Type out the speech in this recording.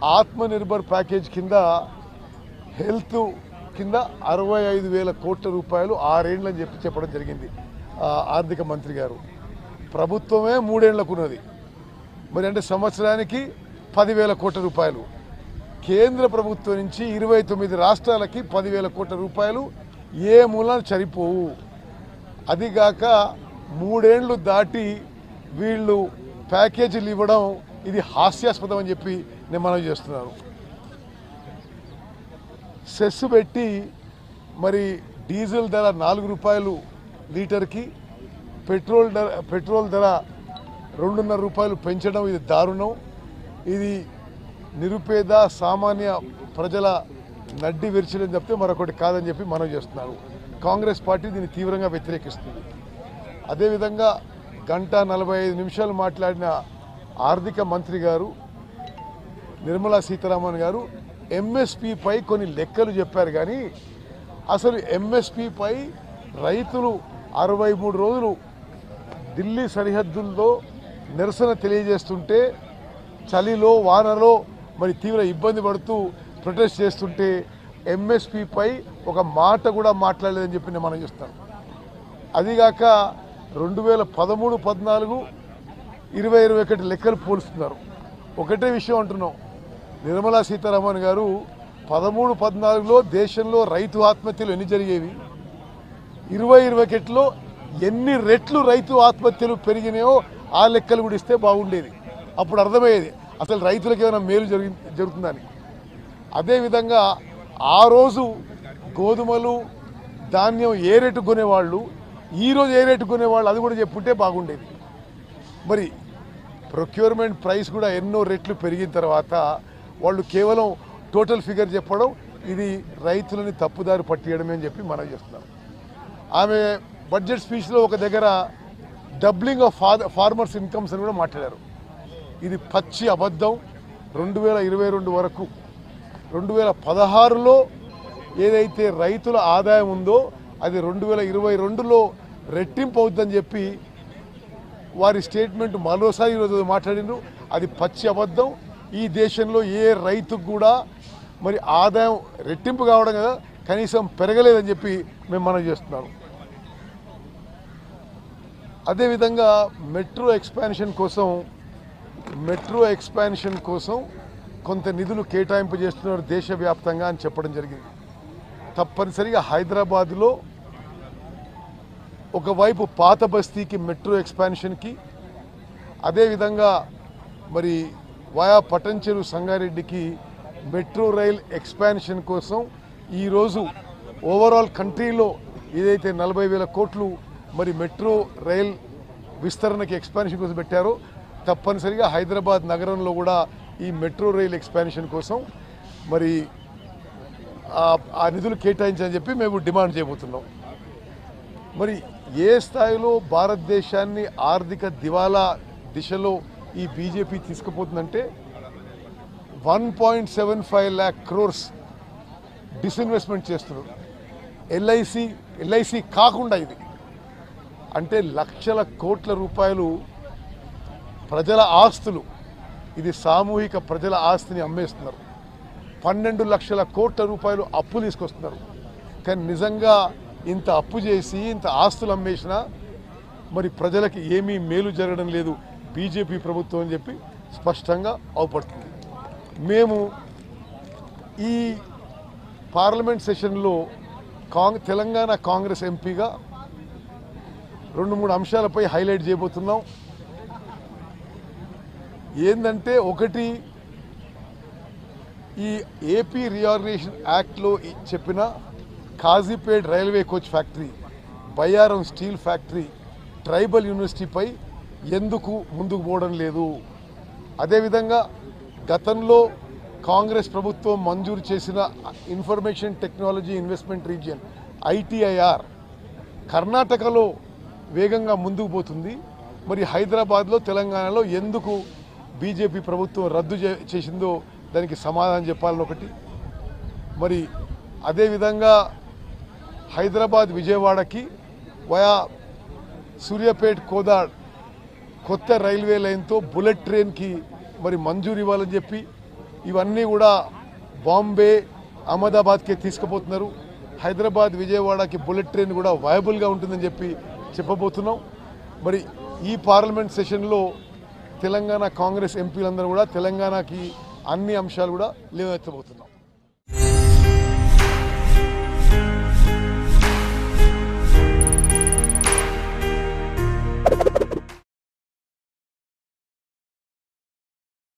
Atmanirbhar package కింద health కింద అరవై ఐదు వేల కోట్ల రూపాయలు ఆరేండ్లని చెప్పి చెప్పడం జరిగింది ఆ, ఆర్థిక మంత్రి గారు ప్రభుత్వమే మూడేళ్లకు ఉన్నది మరి అంటే సంవత్సరానికి పదివేల కోట్ల రూపాయలు కేంద్ర ప్రభుత్వం నుంచి ఇరవై తొమ్మిది రాష్ట్రాలకి పదివేల కోట్ల రూపాయలు ఏ మూలన సరిపోవు అదిగాక మూడేండ్లు దాటి వీళ్ళు ప్యాకేజీలు ఇవ్వడం ఇది హాస్యాస్పదం అని చెప్పి నేను మనవి చేస్తున్నాను సెస్ పెట్టి మరి డీజిల్ ధర నాలుగు రూపాయలు లీటర్కి పెట్రోల్ ధర పెట్రోల్ ధర రెండున్నర రూపాయలు పెంచడం ఇది దారుణం ఇది నిరుపేద సామాన్య ప్రజల నడ్డి విరిచడం చెప్తే మరొకటి కాదని చెప్పి మనం చేస్తున్నారు కాంగ్రెస్ పార్టీ దీన్ని తీవ్రంగా వ్యతిరేకిస్తుంది అదేవిధంగా గంట నలభై ఐదు నిమిషాలు మాట్లాడిన ఆర్థిక మంత్రి గారు నిర్మలా సీతారామన్ గారు ఎంఎస్పిపై కొన్ని లెక్కలు చెప్పారు కానీ అసలు ఎంఎస్పిపై రైతులు అరవై మూడు రోజులు ఢిల్లీ సరిహద్దుల్లో నిరసన తెలియజేస్తుంటే చలిలో వానలో మరి తీవ్ర ఇబ్బంది పడుతూ ప్రొటెస్ట్ చేస్తుంటే ఎంఎస్పిపై ఒక మాట కూడా మాట్లాడలేదని చెప్పి నేను మనం చూస్తాను అదిగాక రెండు వేల పదమూడు పద్నాలుగు ఇరవై ఇరవై ఒకటి లెక్కలు పోలుస్తున్నారు ఒకటే విషయం అంటున్నాం నిర్మలా సీతారామన్ గారు పదమూడు పద్నాలుగులో దేశంలో రైతు ఆత్మహత్యలు ఎన్ని జరిగేవి ఇరవై ఇరవై ఒకటిలో ఎన్ని రెట్లు రైతు ఆత్మహత్యలు పెరిగినాయో ఆ లెక్కలు కూడా ఇస్తే బాగుండేది అప్పుడు అర్థమయ్యేది అసలు రైతులకు ఏమైనా మేలు జరిగి జరుగుతుందని అదేవిధంగా ఆ రోజు గోధుమలు ధాన్యం ఏ రేటు కొనేవాళ్ళు ఈరోజు ఏ రేటు కొనేవాళ్ళు అది కూడా చెప్పుంటే బాగుండేది మరి ప్రొక్యూర్మెంట్ ప్రైస్ కూడా ఎన్నో రెట్లు పెరిగిన తర్వాత వాళ్ళు కేవలం టోటల్ ఫిగర్ చెప్పడం ఇది రైతులని తప్పుదారి పట్టియడమే అని చెప్పి మనం చేస్తున్నాం ఆమె బడ్జెట్ స్పీచ్లో ఒక దగ్గర డబ్లింగ్ ఆఫ్ ఫార్మర్స్ ఇన్కమ్స్ అని కూడా మాట్లాడారు ఇది పచ్చి అబద్ధం రెండు వేల ఇరవై రెండు వరకు రెండు వేల పదహారులో ఏదైతే రైతుల ఆదాయం ఉందో అది రెండు వేల ఇరవై రెండులో రెట్టింపు అవుతుందని చెప్పి వారి స్టేట్మెంట్ మరోసారి ఈరోజు మాట్లాడిండ్రు అది పచ్చి అబద్ధం ఈ దేశంలో ఏ రైతుకు కూడా మరి ఆదాయం రెట్టింపు కావడం కదా కనీసం పెరగలేదని చెప్పి మేము మనం చేస్తున్నాం అదేవిధంగా మెట్రో ఎక్స్పాన్షన్ కోసం మెట్రో ఎక్స్పాన్షన్ కోసం కొంత నిధులు కేటాయింపు చేస్తున్నారు దేశవ్యాప్తంగా అని చెప్పడం జరిగింది తప్పనిసరిగా హైదరాబాద్లో ఒకవైపు పాత బస్తీకి మెట్రో ఎక్స్పాన్షన్కి అదేవిధంగా మరి వయా పటంచెరు సంగారెడ్డికి మెట్రో రైల్ ఎక్స్పాన్షన్ కోసం ఈరోజు ఓవరాల్ కంట్రీలో ఏదైతే నలభై వేల కోట్లు మరి మెట్రో రైల్ విస్తరణకి ఎక్స్పాన్షన్ కోసం పెట్టారో తప్పనిసరిగా హైదరాబాద్ నగరంలో కూడా ఈ మెట్రో రైల్ ఎక్స్పాన్షన్ కోసం మరి ఆ- ఆ నిధులు కేటాయించని చెప్పి మేము డిమాండ్ చేయబోతున్నాం మరి ఏ స్థాయిలో భారతదేశాన్ని ఆర్థిక దివాలా దిశలో ఈ బీజేపీ తీసుకుపోతుందంటే one point seven five lakh crores disinvestment చేస్తున్నారు ఎల్ఐసి ఎల్ఐసి కాకుండా ఇది అంటే లక్షల కోట్ల రూపాయలు ప్రజల ఆస్తులు ఇది సామూహిక ప్రజల ఆస్తిని అమ్మేస్తున్నారు పన్నెండు లక్షల కోట్ల రూపాయలు అప్పు తీసుకొస్తున్నారు కానీ నిజంగా ఇంత అప్పు చేసి ఇంత ఆస్తులు అమ్మేసినా మరి ప్రజలకి ఏమీ మేలు జరగడం లేదు బీజేపీ ప్రభుత్వం అని చెప్పి స్పష్టంగా అవపడుతుంది మేము ఈ పార్లమెంట్ సెషన్లో కాంగ్ తెలంగాణ కాంగ్రెస్ ఎంపీగా రెండు మూడు అంశాలపై హైలైట్ చేయబోతున్నాం ఏంటంటే ఒకటి ఈ ఏపీ రియార్గనైజేషన్ యాక్ట్లో ఈ- చెప్పిన Kazipet railway coach factory Bayyaram steel factory tribal యూనివర్సిటీపై ఎందుకు ముందుకు పోవడం లేదు అదేవిధంగా గతంలో కాంగ్రెస్ ప్రభుత్వం మంజూరు చేసిన information technology investment region ITIR కర్ణాటకలో వేగంగా ముందుకు పోతుంది మరి హైదరాబాద్లో తెలంగాణలో ఎందుకు బీజేపీ ప్రభుత్వం రద్దు చే- చేసిందో దానికి సమాధానం చెప్పాలని ఒకటి మరి అదేవిధంగా హైదరాబాద్ విజయవాడకి వయా సూర్యాపేట్ కోదాడ్ కొత్త రైల్వే లైన్తో బుల్లెట్ ట్రైన్కి మరి మంజూరు ఇవ్వాలని చెప్పి ఇవన్నీ కూడా బాంబే అహ్మదాబాద్కి తీసుకుపోతున్నారు హైదరాబాద్ విజయవాడకి బుల్లెట్ ట్రైన్ కూడా వయబుల్గా ఉంటుందని చెప్పి చెప్పబోతున్నాం మరి ఈ పార్లమెంట్ సెషన్లో తెలంగాణ కాంగ్రెస్ ఎంపీలందరూ కూడా తెలంగాణకి అన్ని అంశాలు కూడా లేవనెత్తబోతున్నారు